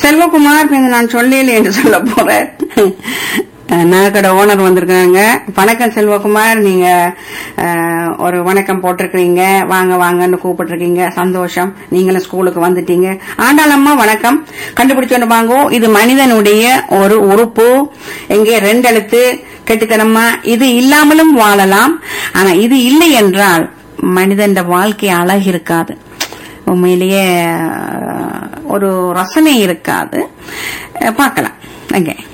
செல்வகுமார் இப்ப இதை நான் சொல்லல என்று சொல்ல போறேன் நகைக்கடை ஓனர் வந்திருக்காங்க வணக்கம் செல்வகுமார் நீங்க அஹ், ஒரு வணக்கம் போட்டிருக்கிறீங்க வாங்க வாங்கன்னு கூப்பிட்டுருக்கீங்க சந்தோஷம் நீங்களும் ஸ்கூலுக்கு வந்துட்டீங்க ஆண்டாளம்மா வணக்கம் கண்டுபிடிச்சோன்னு வாங்கோ இது மனிதனுடைய ஒரு உறுப்பு எங்கே ரெண்டு எழுத்து கெட்டித்தனமா இது இல்லாமலும் வாழலாம் ஆனா இது இல்லை என்றால் மனிதன் வாழ்க்கை அழகு இருக்காது உண்மையிலேயே அஹ், ஒரு ரசனை இருக்காது அஹ், பார்க்கலாம் அங்கே